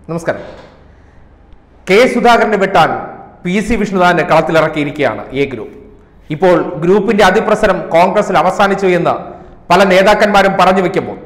നമസ്കാരം കെ സുധാകരനെ വെട്ടാൻ പി സി വിഷ്ണുനാഥനെ കളത്തിലിറക്കിയിരിക്കുകയാണ് എ ഗ്രൂപ്പ് ഇപ്പോൾ ഗ്രൂപ്പിന്റെ അതിപ്രസരം കോൺഗ്രസിൽ അവസാനിച്ചു എന്ന് പല നേതാക്കന്മാരും പറഞ്ഞു വെക്കുമ്പോൾ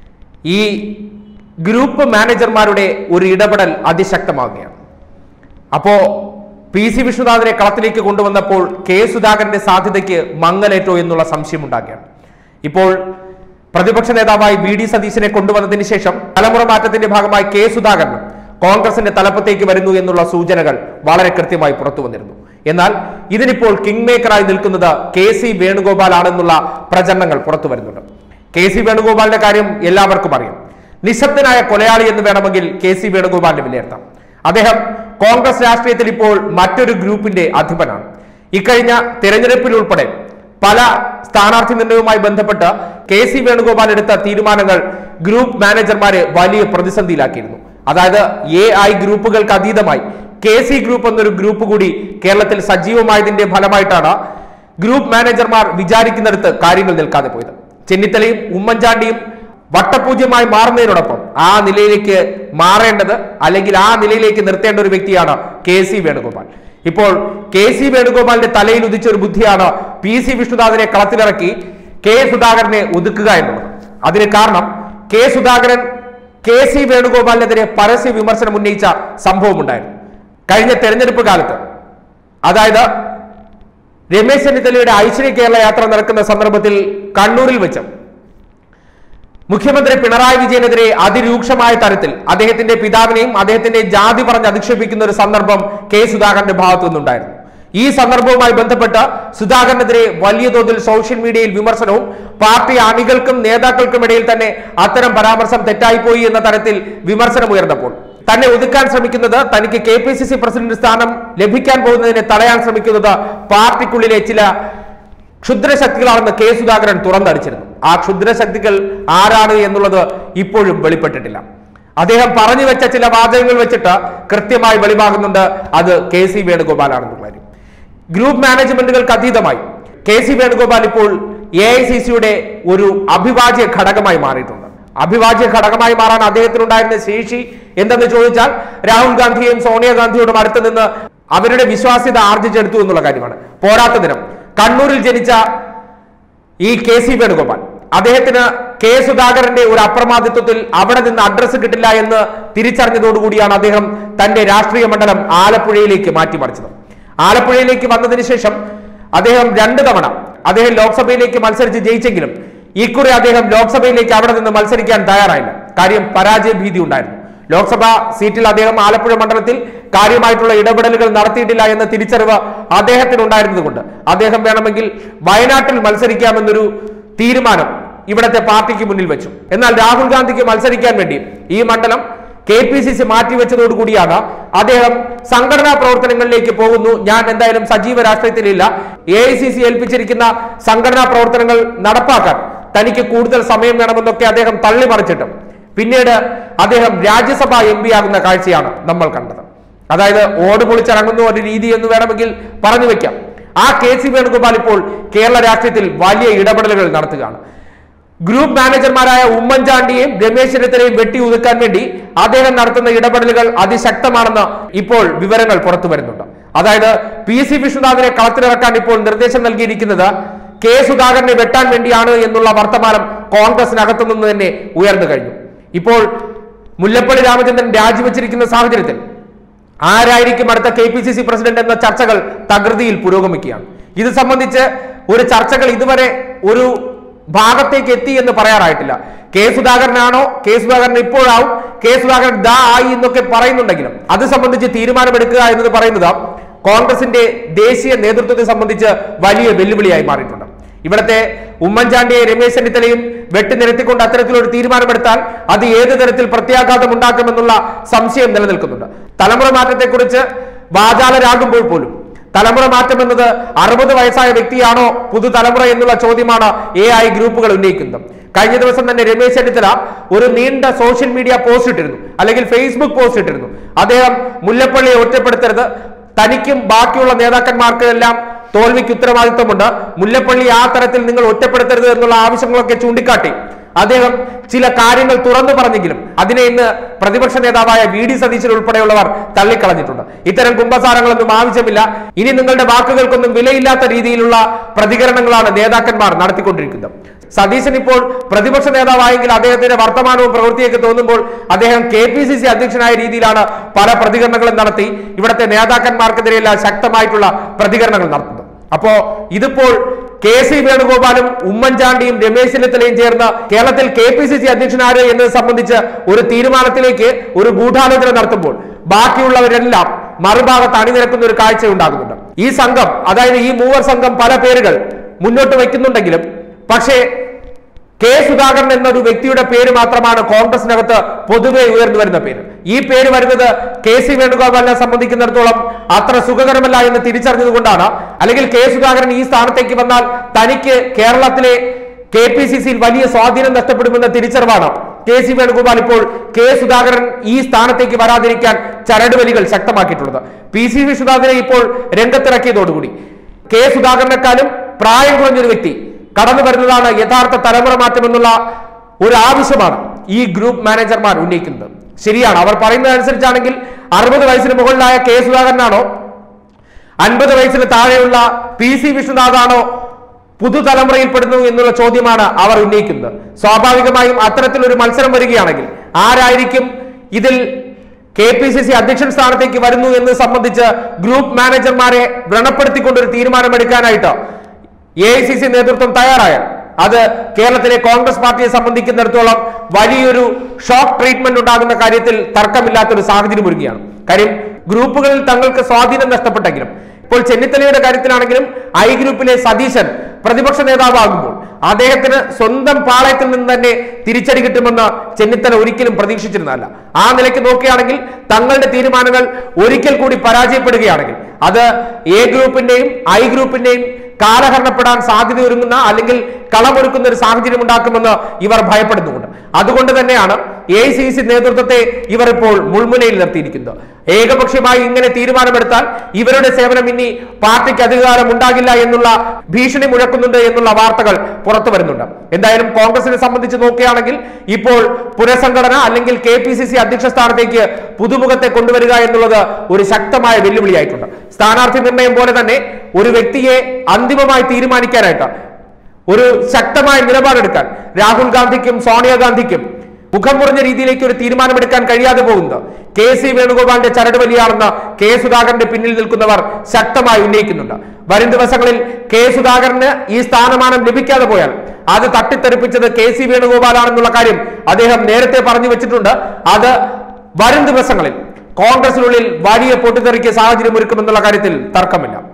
ഈ ഗ്രൂപ്പ് മാനേജർമാരുടെ ഒരു ഇടപെടൽ അതിശക്തമാവുകയാണ് അപ്പോ പി സി വിഷ്ണുനാഥിനെ കളത്തിലേക്ക് കൊണ്ടുവന്നപ്പോൾ കെ സുധാകരന്റെ സാധ്യതയ്ക്ക് മങ്ങലേറ്റോ എന്നുള്ള സംശയം ഉണ്ടാകുകയാണ് ഇപ്പോൾ പ്രതിപക്ഷ നേതാവായി വി ഡി സതീശനെ കൊണ്ടുവന്നതിന് ശേഷം തലമുറ മാറ്റത്തിന്റെ ഭാഗമായി കെ സുധാകരനും കോൺഗ്രസിന്റെ തലപ്പത്തേക്ക് വരുന്നു എന്നുള്ള സൂചനകൾ വളരെ കൃത്യമായി പുറത്തു വന്നിരുന്നു എന്നാൽ ഇതിനിപ്പോൾ കിങ് മേക്കറായി നിൽക്കുന്നത് കെ സി വേണുഗോപാൽ ആണെന്നുള്ള പ്രചരണങ്ങൾ പുറത്തു വരുന്നുണ്ട് കെ സി വേണുഗോപാലിന്റെ കാര്യം എല്ലാവർക്കും അറിയാം നിശബ്ദനായ കൊലയാളി എന്ന് വേണമെങ്കിൽ കെ സി വേണുഗോപാലിനെ വിലയിരുത്താം അദ്ദേഹം കോൺഗ്രസ് രാഷ്ട്രീയത്തിൽ ഇപ്പോൾ മറ്റൊരു ഗ്രൂപ്പിന്റെ അധിപനാണ് ഇക്കഴിഞ്ഞ തെരഞ്ഞെടുപ്പിൽ ഉൾപ്പെടെ പല സ്ഥാനാർത്ഥി നിർണയവുമായി ബന്ധപ്പെട്ട് കെ സി വേണുഗോപാൽ എടുത്ത തീരുമാനങ്ങൾ ഗ്രൂപ്പ് മാനേജർമാരെ വലിയ പ്രതിസന്ധിയിലാക്കിയിരുന്നു അതായത് എ ഐ ഗ്രൂപ്പുകൾക്ക് അതീതമായി കെ സി ഗ്രൂപ്പ് എന്നൊരു ഗ്രൂപ്പ് കൂടി കേരളത്തിൽ സജീവമായതിന്റെ ഫലമായിട്ടാണ് ഗ്രൂപ്പ് മാനേജർമാർ വിചാരിക്കുന്നിടത്ത് കാര്യങ്ങൾ നിൽക്കാതെ പോയത് ചെന്നിത്തലയും ഉമ്മൻചാണ്ടിയും വട്ടപൂജ്യമായി മാറുന്നതിനോടൊപ്പം ആ നിലയിലേക്ക് മാറേണ്ടത് അല്ലെങ്കിൽ ആ നിലയിലേക്ക് നിർത്തേണ്ട ഒരു വ്യക്തിയാണ് കെ സി വേണുഗോപാൽ ഇപ്പോൾ കെ സി വേണുഗോപാലിന്റെ തലയിൽ ഉദിച്ച ഒരു ബുദ്ധിയാണ് പി സി വിഷ്ണുനാഥിനെ കളത്തിലിറക്കി കെ സുധാകരനെ ഒതുക്കുക എന്നുള്ളത് അതിന് കാരണം കെ സുധാകരൻ കെ സി വേണുഗോപാലിനെതിരെ പരസ്യ വിമർശനം ഉന്നയിച്ച സംഭവം ഉണ്ടായിരുന്നു കഴിഞ്ഞ തെരഞ്ഞെടുപ്പ് കാലത്ത് അതായത് രമേശ് ചെന്നിത്തലയുടെ ഐശ്വര്യ കേരള യാത്ര നടക്കുന്ന സന്ദർഭത്തിൽ കണ്ണൂരിൽ വെച്ച് മുഖ്യമന്ത്രി പിണറായി വിജയനെതിരെ അതിരൂക്ഷമായ തരത്തിൽ അദ്ദേഹത്തിന്റെ പിതാവിനെയും അദ്ദേഹത്തിന്റെ ജാതി പറഞ്ഞ് അധിക്ഷേപിക്കുന്ന ഒരു സന്ദർഭം കെ സുധാകരന്റെ ഭാഗത്തു നിന്നുണ്ടായിരുന്നു ഈ സന്ദർഭവുമായി ബന്ധപ്പെട്ട് സുധാകരനെതിരെ വലിയ തോതിൽ സോഷ്യൽ മീഡിയയിൽ വിമർശനവും പാർട്ടി അണികൾക്കും നേതാക്കൾക്കും ഇടയിൽ തന്നെ അത്തരം പരാമർശം തെറ്റായിപ്പോയി എന്ന തരത്തിൽ വിമർശനം ഉയർന്നപ്പോൾ തന്നെ ഒതുക്കാൻ ശ്രമിക്കുന്നത് തനിക്ക് K P C C president സ്ഥാനം ലഭിക്കാൻ പോകുന്നതിനെ തടയാൻ ശ്രമിക്കുന്നത് പാർട്ടിക്കുള്ളിലെ ചില ക്ഷുദ്രശക്തികളാണെന്ന് കെ സുധാകരൻ തുറന്നടിച്ചിരുന്നു ആ ക്ഷുദ്രശക്തികൾ ആരാണ് എന്നുള്ളത് ഇപ്പോഴും വെളിപ്പെട്ടിട്ടില്ല അദ്ദേഹം പറഞ്ഞു വെച്ച ചില വാചകങ്ങൾ വെച്ചിട്ട് കൃത്യമായി വെളിവാകുന്നുണ്ട് അത് കെ സി വേണുഗോപാലാണെന്നുള്ള കാര്യം ഗ്രൂപ്പ് മാനേജ്മെന്റുകൾക്ക് അതീതമായി കെ സി വേണുഗോപാൽ ഇപ്പോൾ എ ഐ സി സിയുടെ ഒരു അഭിവാജ്യ ഘടകമായി മാറിയിട്ടുണ്ട് അഭിവാജ്യ ഘടകമായി മാറാൻ അദ്ദേഹത്തിനുണ്ടായിരുന്ന ശേഷി എന്തെന്ന് ചോദിച്ചാൽ രാഹുൽ ഗാന്ധിയെയും സോണിയാഗാന്ധിയോടും അടുത്ത് നിന്ന് അവരുടെ വിശ്വാസ്യത ആർജിച്ചെടുത്തു എന്നുള്ള കാര്യമാണ് പോരാത്ത ദിനം കണ്ണൂരിൽ ജനിച്ച ഈ കെ സി വേണുഗോപാൽ അദ്ദേഹത്തിന് കെ സുധാകരന്റെ ഒരു അപ്രമാദിത്വത്തിൽ അവിടെ നിന്ന് അഡ്രസ്സ് കിട്ടില്ല എന്ന് തിരിച്ചറിഞ്ഞതോടുകൂടിയാണ് അദ്ദേഹം തന്റെ രാഷ്ട്രീയ മണ്ഡലം ആലപ്പുഴയിലേക്ക് മാറ്റിമറിച്ചത് ആലപ്പുഴയിലേക്ക് വന്നതിന് ശേഷം അദ്ദേഹം രണ്ട് തവണ അദ്ദേഹം ലോക്സഭയിലേക്ക് മത്സരിച്ച് ജയിച്ചെങ്കിലും ഇക്കുറി അദ്ദേഹം ലോക്സഭയിലേക്ക് അവിടെ നിന്ന് മത്സരിക്കാൻ തയ്യാറായില്ല കാര്യം പരാജയ ഭീതി ഉണ്ടായിരുന്നു ലോക്സഭാ സീറ്റിൽ അദ്ദേഹം ആലപ്പുഴ മണ്ഡലത്തിൽ കാര്യമായിട്ടുള്ള ഇടപെടലുകൾ നടത്തിയിട്ടില്ല എന്ന തിരിച്ചറിവ് അദ്ദേഹത്തിന് ഉണ്ടായിരുന്നത് കൊണ്ട് അദ്ദേഹം വേണമെങ്കിൽ വയനാട്ടിൽ മത്സരിക്കാമെന്നൊരു തീരുമാനം ഇവിടത്തെ പാർട്ടിക്ക് മുന്നിൽ വെച്ചു എന്നാൽ രാഹുൽ ഗാന്ധിക്ക് മത്സരിക്കാൻ വേണ്ടി ഈ മണ്ഡലം കെ പി സി സി മാറ്റിവെച്ചതോടുകൂടിയാണ് അദ്ദേഹം സംഘടനാ പ്രവർത്തനങ്ങളിലേക്ക് പോകുന്നു ഞാൻ എന്തായാലും സജീവ രാഷ്ട്രീയത്തിലില്ല എ ഐ സി സി ഏൽപ്പിച്ചിരിക്കുന്ന സംഘടനാ പ്രവർത്തനങ്ങൾ നടപ്പാക്കാൻ തനിക്ക് കൂടുതൽ സമയം വേണമെന്നൊക്കെ അദ്ദേഹം തള്ളിമറിച്ചിട്ടും പിന്നീട് അദ്ദേഹം രാജ്യസഭ എം പി ആകുന്ന കാഴ്ചയാണ് നമ്മൾ കണ്ടത് അതായത് ഓട് പൊളിച്ചിറങ്ങുന്ന ഒരു രീതി എന്ന് വേണമെങ്കിൽ പറഞ്ഞു വെക്കാം ആ കെ സി വേണുഗോപാൽ ഇപ്പോൾ കേരള രാഷ്ട്രീയത്തിൽ വലിയ ഇടപെടലുകൾ നടത്തുകയാണ് ഗ്രൂപ്പ് മാനേജർമാരായ ഉമ്മൻചാണ്ടിയെയും രമേശ് ചെന്നിത്തലയും വെട്ടി ഒതുക്കാൻ വേണ്ടി അദ്ദേഹം നടത്തുന്ന ഇടപെടലുകൾ അതിശക്തമാണെന്ന് ഇപ്പോൾ വിവരങ്ങൾ പുറത്തു വരുന്നുണ്ട് അതായത് പി സി വിഷ്ണുനാഥിനെ കളത്തിലിറക്കാൻ ഇപ്പോൾ നിർദ്ദേശം നൽകിയിരിക്കുന്നത് കെ സുധാകരനെ വെട്ടാൻ വേണ്ടിയാണ് എന്നുള്ള വർത്തമാനം കോൺഗ്രസിനകത്തു നിന്ന് തന്നെ ഉയർന്നു കഴിഞ്ഞു ഇപ്പോൾ മുല്ലപ്പള്ളി രാമചന്ദ്രൻ രാജിവെച്ചിരിക്കുന്ന സാഹചര്യത്തിൽ ആരായിരിക്കും അടുത്ത K P C C president എന്ന ചർച്ചകൾ തകൃതിയിൽ പുരോഗമിക്കുകയാണ് ഇത് സംബന്ധിച്ച് ഒരു ചർച്ചകൾ ഇതുവരെ ഒരു ഭാഗത്തേക്ക് എത്തി എന്ന് പറയാറായിട്ടില്ല കെ സുധാകരനാണോ കെ സുധാകരൻ ഇപ്പോഴാവും കെ സുധാകരൻ ദാ ആയി എന്നൊക്കെ പറയുന്നുണ്ടെങ്കിലും അത് സംബന്ധിച്ച് തീരുമാനമെടുക്കുക എന്നത് പറയുന്നത് കോൺഗ്രസിന്റെ ദേശീയ നേതൃത്വത്തെ സംബന്ധിച്ച് വലിയ വെല്ലുവിളിയായി മാറിയിട്ടുണ്ട് ഇവിടത്തെ ഉമ്മൻചാണ്ടിയെ രമേശ് ചെന്നിത്തലയും വെട്ടിനിരത്തിക്കൊണ്ട് അത്തരത്തിലൊരു തീരുമാനമെടുത്താൽ അത് ഏത് തരത്തിൽ പ്രത്യാഘാതം ഉണ്ടാക്കുമെന്നുള്ള സംശയം നിലനിൽക്കുന്നുണ്ട് തലമുറ മാറ്റത്തെക്കുറിച്ച് വാചാലരാകുമ്പോൾ പോലും തലമുറ മാറ്റം എന്നത് അറുപത് വയസ്സായ വ്യക്തിയാണോ പുതുതലമുറ എന്നുള്ള ചോദ്യമാണ് എ ഐ ഗ്രൂപ്പുകൾ ഉന്നയിക്കുന്നത് കഴിഞ്ഞ ദിവസം തന്നെ രമേശ് ചെന്നിത്തല ഒരു നീണ്ട സോഷ്യൽ മീഡിയ പോസ്റ്റ് ഇട്ടിരുന്നു അല്ലെങ്കിൽ ഫേസ്ബുക്ക് പോസ്റ്റ് ഇട്ടിരുന്നു അദ്ദേഹം മുല്ലപ്പള്ളിയെ ഒറ്റപ്പെടുത്തരുത് തനിക്കും ബാക്കിയുള്ള നേതാക്കന്മാർക്ക് എല്ലാം തോൽവിക്ക് ഉത്തരവാദിത്വമുണ്ട് മുല്ലപ്പള്ളി ആ തരത്തിൽ നിങ്ങൾ ഒറ്റപ്പെടുത്തരുത് എന്നുള്ള ആവശ്യങ്ങളൊക്കെ ചൂണ്ടിക്കാട്ടി അദ്ദേഹം ചില കാര്യങ്ങൾ തുറന്നു പറഞ്ഞെങ്കിലും അതിനെ ഇന്ന് പ്രതിപക്ഷ നേതാവായ വി ഡി സതീശൻ ഉൾപ്പെടെയുള്ളവർ തള്ളിക്കളഞ്ഞിട്ടുണ്ട് ഇത്തരം കുംഭസാരങ്ങളൊന്നും ആവശ്യമില്ല ഇനി നിങ്ങളുടെ വാക്കുകൾക്കൊന്നും വിലയില്ലാത്ത രീതിയിലുള്ള പ്രതികരണങ്ങളാണ് നേതാക്കന്മാർ നടത്തിക്കൊണ്ടിരിക്കുന്നത് സതീശൻ ഇപ്പോൾ പ്രതിപക്ഷ നേതാവായെങ്കിൽ അദ്ദേഹത്തിന്റെ വർത്തമാനവും പ്രവൃത്തിയൊക്കെ തോന്നുമ്പോൾ അദ്ദേഹം കെ പി സി സി അധ്യക്ഷനായ രീതിയിലാണ് പല പ്രതികരണങ്ങളും നടത്തി ഇവിടുത്തെ നേതാക്കന്മാർക്കെതിരെയെല്ലാം ശക്തമായിട്ടുള്ള പ്രതികരണങ്ങൾ നടത്തുന്നത് അപ്പോ ഇതിപ്പോൾ കെ സി വേണുഗോപാലും ഉമ്മൻചാണ്ടിയും രമേശ് ചെന്നിത്തലയും ചേർന്ന് കേരളത്തിൽ കെ പി സി സി അധ്യക്ഷനാര് എന്നത് സംബന്ധിച്ച് ഒരു തീരുമാനത്തിലേക്ക് ഒരു ഗൂഢാലോചന നടത്തുമ്പോൾ ബാക്കിയുള്ളവരെല്ലാം മറുഭാഗത്ത് അണിനിരക്കുന്ന ഒരു കാഴ്ച ഉണ്ടാകുന്നുണ്ട് ഈ സംഘം അതായത് ഈ മൂവർ സംഘം പല പേരുകൾ മുന്നോട്ട് വയ്ക്കുന്നുണ്ടെങ്കിലും പക്ഷേ കെ സുധാകരൻ എന്നൊരു വ്യക്തിയുടെ പേര് മാത്രമാണ് കോൺഗ്രസിനകത്ത് പൊതുവെ ഉയർന്നു വരുന്ന പേര് ഈ പേര് വരുന്നത് കെ സി വേണുഗോപാലിനെ സംബന്ധിക്കുന്നിടത്തോളം അത്ര സുഖകരമല്ല എന്ന് തിരിച്ചറിഞ്ഞതുകൊണ്ടാണ് അല്ലെങ്കിൽ കെ സുധാകരൻ ഈ സ്ഥാനത്തേക്ക് വന്നാൽ തനിക്ക് കേരളത്തിലെ കെ പി സി സിയിൽ വലിയ സ്വാധീനം നഷ്ടപ്പെടുമെന്ന തിരിച്ചറിവാണ് കെ സി വേണുഗോപാൽ ഇപ്പോൾ കെ സുധാകരൻ ഈ സ്ഥാനത്തേക്ക് വരാതിരിക്കാൻ ചരടുവലികൾ ശക്തമാക്കിയിട്ടുള്ളത് പി സി വിശ്വനാഥിനെ ഇപ്പോൾ രംഗത്തിറക്കിയതോടുകൂടി കെ സുധാകരനെക്കാളും പ്രായം കുറഞ്ഞൊരു വ്യക്തി കടന്നു വരുന്നതാണ് യഥാർത്ഥ തലമുറ മാറ്റം എന്നുള്ള ഒരു ആവശ്യമാണ് ഈ ഗ്രൂപ്പ് മാനേജർമാർ ഉന്നയിക്കുന്നത് ശരിയാണ് അവർ പറയുന്നതനുസരിച്ചാണെങ്കിൽ അറുപത് വയസ്സിന് മുകളിലായ കെ സുധാകരനാണോ അൻപത് വയസ്സിന് താഴെയുള്ള പി സി വിശ്വനാഥാണോ പുതുതലമുറയിൽപ്പെടുന്നു എന്നുള്ള ചോദ്യമാണ് അവർ ഉന്നയിക്കുന്നത് സ്വാഭാവികമായും അത്തരത്തിലൊരു മത്സരം വരികയാണെങ്കിൽ ആരായിരിക്കും ഇതിൽ കെ പി സി സി അധ്യക്ഷൻ സ്ഥാനത്തേക്ക് വരുന്നു എന്ന് സംബന്ധിച്ച് ഗ്രൂപ്പ് മാനേജർമാരെ വ്രണപ്പെടുത്തിക്കൊണ്ട് ഒരു തീരുമാനമെടുക്കാനായിട്ട് എ ഐ സി സി നേതൃത്വം തയ്യാറായാൽ അത് കേരളത്തിലെ കോൺഗ്രസ് പാർട്ടിയെ സംബന്ധിക്കുന്നിടത്തോളം വലിയൊരു ഷോക്ക് ട്രീറ്റ്മെന്റ് ഉണ്ടാകുന്ന കാര്യത്തിൽ തർക്കമില്ലാത്തൊരു സാഹചര്യം ഒരുങ്ങുകയാണ് കാര്യം ഗ്രൂപ്പുകളിൽ തങ്ങൾക്ക് സ്വാധീനം നഷ്ടപ്പെട്ടെങ്കിലും ഇപ്പോൾ ചെന്നിത്തലയുടെ കാര്യത്തിലാണെങ്കിലും ഐ ഗ്രൂപ്പിലെ സതീശൻ പ്രതിപക്ഷ നേതാവാകുമ്പോൾ അദ്ദേഹത്തിന് സ്വന്തം പാളയത്തിൽ നിന്ന് തന്നെ തിരിച്ചടി കിട്ടുമെന്ന് ചെന്നിത്തല ഒരിക്കലും പ്രതീക്ഷിച്ചിരുന്നതല്ല ആ നിലയ്ക്ക് നോക്കുകയാണെങ്കിൽ തങ്ങളുടെ തീരുമാനങ്ങൾ ഒരിക്കൽ കൂടി പരാജയപ്പെടുകയാണെങ്കിൽ അത് എ ഗ്രൂപ്പിന്റെയും ഐ ഗ്രൂപ്പിന്റെയും കാലഹരണപ്പെടാൻ സാധ്യതയൊരുങ്ങുന്ന അല്ലെങ്കിൽ കളമൊരുക്കുന്ന ഒരു സാഹചര്യം ഉണ്ടാക്കുമെന്ന് ഇവർ ഭയപ്പെടുന്നുണ്ട് അതുകൊണ്ട് തന്നെയാണ് എ സി സി നേതൃത്വത്തെ ഇവർ ഇപ്പോൾ മുൾമുനയിൽ നിർത്തിയിരിക്കുന്നത് ഏകപക്ഷീയമായി ഇങ്ങനെ തീരുമാനമെടുത്താൽ ഇവരുടെ സേവനം ഇനി പാർട്ടിക്ക് അധികാരം ഉണ്ടാകില്ല എന്നുള്ള ഭീഷണി മുഴക്കുന്നുണ്ട് എന്നുള്ള വാർത്തകൾ പുറത്തു വരുന്നുണ്ട് എന്തായാലും കോൺഗ്രസിനെ സംബന്ധിച്ച് നോക്കുകയാണെങ്കിൽ ഇപ്പോൾ പുനഃസംഘടന അല്ലെങ്കിൽ കെ പി സി സി അധ്യക്ഷ സ്ഥാനത്തേക്ക് പുതുമുഖത്തെ കൊണ്ടുവരിക എന്നുള്ളത് ഒരു ശക്തമായ വെല്ലുവിളിയായിട്ടുണ്ട് സ്ഥാനാർത്ഥി നിർണയം പോലെ തന്നെ ഒരു വ്യക്തിയെ അന്തിമമായി തീരുമാനിക്കാനായിട്ട് ഒരു ശക്തമായ നിലപാടെടുക്കാൻ രാഹുൽ ഗാന്ധിക്കും സോണിയാഗാന്ധിക്കും മുഖം മുറിഞ്ഞ രീതിയിലേക്ക് ഒരു തീരുമാനമെടുക്കാൻ കഴിയാതെ പോകുന്നത് കെ സി വേണുഗോപാലിന്റെ ചരടുവലിയാണെന്ന് കെ സുധാകരന്റെ പിന്നിൽ നിൽക്കുന്നവർ ശക്തമായി ഉന്നയിക്കുന്നുണ്ട് വരും ദിവസങ്ങളിൽ കെ സുധാകരന് ഈ സ്ഥാനമാനം ലഭിക്കാതെ പോയാൽ അത് തട്ടിത്തെറിപ്പിച്ചത് കെ സി വേണുഗോപാലാണെന്നുള്ള കാര്യം അദ്ദേഹം നേരത്തെ പറഞ്ഞു വെച്ചിട്ടുണ്ട് അത് വരും ദിവസങ്ങളിൽ കോൺഗ്രസിനുള്ളിൽ വലിയ പൊട്ടിത്തെറിക്ക് സാഹചര്യം ഒരുക്കുമെന്നുള്ള കാര്യത്തിൽ തർക്കമില്ല